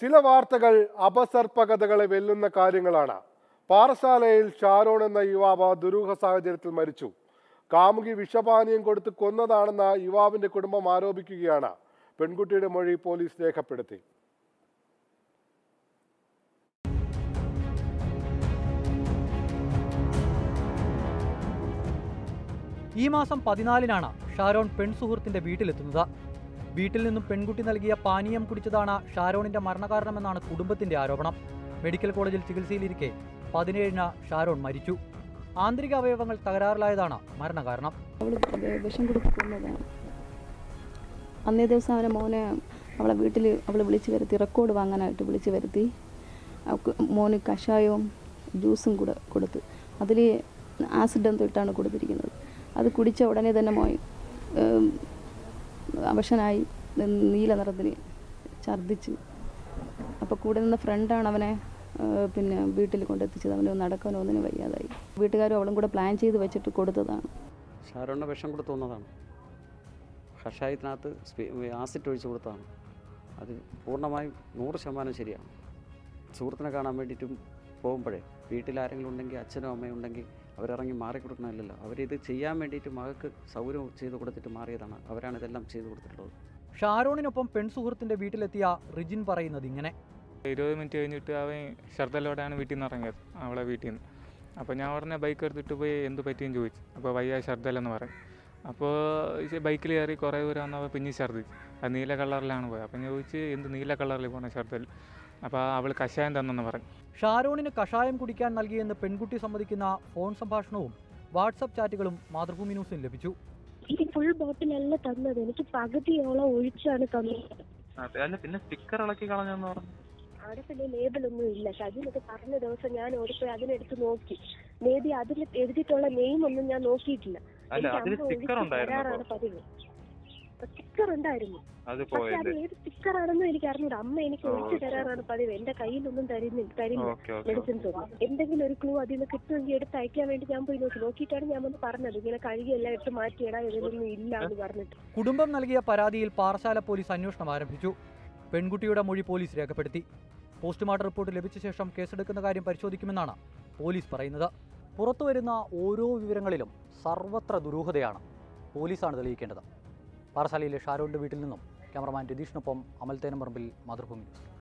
ചില വാർത്തകൾ അപസർപ്പകതകളെ വെല്ലുന്ന കാര്യങ്ങളാണ് പാറശാലയിൽ ഷാരോൺ എന്ന യുവാവ് ദുരൂഹ സാഹചര്യത്തിൽ മരിച്ചു കാമുകി വിഷപാനീയം കൊടുത്ത് കൊന്നതാണെന്ന് യുവാവിന്റെ കുടുംബം ആരോപിക്കുകയാണ് പെൺകുട്ടിയുടെ മൊഴി പോലീസ് രേഖപ്പെടുത്തി ഈ മാസം പതിനാലിനാണ് ഷാരോൺ പെൺസുഹൃത്തിന്റെ വീട്ടിലെത്തുന്നത് വീട്ടിൽ നിന്നും പെൺകുട്ടി നൽകിയ പാനീയം കുടിച്ചതാണ് ഷാരോണിന്റെ മരണകാരണമെന്നാണ് കുടുംബത്തിന്റെ ആരോപണം മെഡിക്കൽ കോളേജിൽ ചികിത്സയിലിരിക്കെ പതിനേഴിന് ഷാരോൺ മരിച്ചു ആന്തരിക അവയവങ്ങൾ തകരാറിലായതാണ് മരണകാരണം അവൾ വിഷം കൊടുത്ത് കൊന്നതാണ് അന്നേ ദിവസം അവനെ മോനെ അവളെ വീട്ടിൽ അവൾ വിളിച്ച് വരുത്തി റെക്കോർഡ് വാങ്ങാനായിട്ട് വിളിച്ച് വരുത്തി അവൾക്ക് മോന് കഷായവും ജ്യൂസും കൂടെ കൊടുത്ത് അതിൽ ആസിഡ് എന്തോ ഇട്ടാണ് കൊടുത്തിരിക്കുന്നത് അത് കുടിച്ച ഉടനെ തന്നെ മോൻ ഏം, അവശനായി നീല നിറത്തിന് ഛർദ്ദിച്ച് അപ്പോൾ കൂടെ നിന്ന ഫ്രണ്ടാണ് അവനെ ഏ, പിന്നെ വീട്ടിൽ കൊണ്ടെത്തിച്ചത് അവന് നടക്കാനോ ഒന്നിനും വയ്യാതായി വീട്ടുകാരും അവളും കൂടെ പ്ലാൻ ചെയ്ത് വെച്ചിട്ട് കൊടുത്തതാണ് ഷാരോണിന് വിഷം കൊടുത്ത് വന്നതാണ് കഷായത്തിനകത്ത് സ്പി- ആസിഡ് ഒഴിച്ച് കൊടുത്തതാണ് അത് പൂർണ്ണമായും നൂറ് ശതമാനം ശരിയാണ് സുഹൃത്തിനെ കാണാൻ വേണ്ടിയിട്ടും പോകുമ്പോഴേ വീട്ടിൽ ആരെങ്കിലും ഉണ്ടെങ്കിൽ അച്ഛനോ അമ്മയോ ഉണ്ടെങ്കിൽ അവരിറങ്ങി മാറി കൊടുക്കണമല്ലോ അവരിത് ചെയ്യാൻ വേണ്ടിയിട്ട് മകൾക്ക് സൗകര്യം ചെയ്ത് കൊടുത്തിട്ട് മാറിയതാണ് അവരാണ് ഇതെല്ലാം ചെയ്ത് കൊടുത്തിട്ടുള്ളത് ഷാരോണിനൊപ്പം പെൺസുഹൃത്തിന്റെ വീട്ടിലെത്തിയ റിജിൻ പറയുന്നത് ഇങ്ങനെ ഇരുപത് മിനിറ്റ് കഴിഞ്ഞിട്ട് അവൻ ഷർദലോടെയാണ് വീട്ടിൽ നിന്ന് ഇറങ്ങിയത് അവളെ വീട്ടിൽ നിന്ന് അപ്പോൾ ഞാൻ ഉടനെ ബൈക്ക് എടുത്തിട്ട് പോയി എന്ത് പറ്റിയെന്ന് ചോദിച്ചു അപ്പോൾ വയ്യ ഷർദലെന്ന് പറയും അപ്പോൾ ബൈക്കിൽ കയറി കുറേ ദൂരം വന്നപ്പോൾ പിന്നെ ഛർദ്ദിച്ചു അത് നീല കളറിലാണ് പോയത് അപ്പം ഞാൻ ചോദിച്ച് എന്ത് നീല കളറിൽ പോകണ ഷർദൽ അപ്പോൾ അവൾ കഷായം തന്നെന്ന് പറഞ്ഞു ഷാരോണിന് കഷായം കുടിക്കാൻ നൽകിയെന്ന് പെൺകുട്ടി സമ്മതിക്കുന്ന ഫോൺ സംഭാഷണവും വാട്സപ്പ് ചാറ്റുകളും മാതൃഭൂമി ന്യൂസിന് ലഭിച്ചു എനിക്ക് ഫുൾ ബോട്ടിലല്ല തന്നത് എനിക്ക് പകുതിയോളം ഒഴിച്ചാണ് തന്നത് അതെ അല്ല പിന്നെ സ്റ്റിക്കർ ഇളക്കി കളഞ്ഞെന്ന് പറഞ്ഞു അവിടെ പിന്നെ ലേബൽ ഒന്നും ഇല്ല ഷജിനൊക്കെ പറഞ്ഞ ദിവസം ഞാൻ ഓടിപ്പോയി അതിനെടുത്ത് നോക്കി മേ ബി അതിൽ എഴുതിയിട്ടുള്ള നെയിം ഒന്നും ഞാൻ നോക്കിയിട്ടില്ല അല്ല എനിക്ക് അതിൽ അമ്മ സ്റ്റിക്കർ ഒഴിച്ച് ഉണ്ടായിരുന്നു തരാറാണ് പതിവ് സ്റ്റിക്കർ ഉണ്ടായിരുന്നു അത് പക്ഷെ അത് പോയത് ഏത് സ്റ്റിക്കർ ആണെന്നും എനിക്ക് അറിഞ്ഞൂടാ അമ്മ എനിക്ക് ഓ, ഒഴിച്ചു ഓക്കെ. തരാറാണ് പതിവ് എന്റെ കയ്യിലൊന്നും തരുന്നില്ല തരില്ല ഓക്കെ ഓക്കെ മെഡിസിൻസ് ഒന്നും എന്തെങ്കിലും ഒരു ക്ലൂ അതിൽ നിന്ന് കിട്ടുമെങ്കിൽ എടുത്ത് അയക്കാൻ വേണ്ടി ഞാൻ പോയി നോക്കി നോക്കിയിട്ടാണ് ഞാൻ വന്ന് പറഞ്ഞത് ഇങ്ങനെ കഴുകിയെല്ലാം എടുത്ത് മാറ്റിയിടാ ഇതിലൊന്നും ഇല്ല എന്ന് പറഞ്ഞിട്ട് കുടുംബം നൽകിയ പരാതിയിൽ പാറശാല പോലീസ് അന്വേഷണം ആരംഭിച്ചു പെൺകുട്ടിയുടെ മൊഴി പോലീസ് രേഖപ്പെടുത്തി പോസ്റ്റ്മോർട്ടം റിപ്പോർട്ട് ലഭിച്ച ശേഷം കേസെടുക്കുന്ന കാര്യം പരിശോധിക്കുമെന്നാണ് പോലീസ് പറയുന്നത് പുറത്തുവരുന്ന ഓരോ വിവരങ്ങളിലും സർവത്ര ദുരൂഹതയാണ് പോലീസാണ് തെളിയിക്കേണ്ടത് പാറശാലയിലെ ഷാരോണിന്റെ വീട്ടിൽ നിന്നും ക്യാമറമാൻ രതീഷിനൊപ്പം അമൽ തേനമ്പറമ്പിൽ മാതൃഭൂമി ന്യൂസ്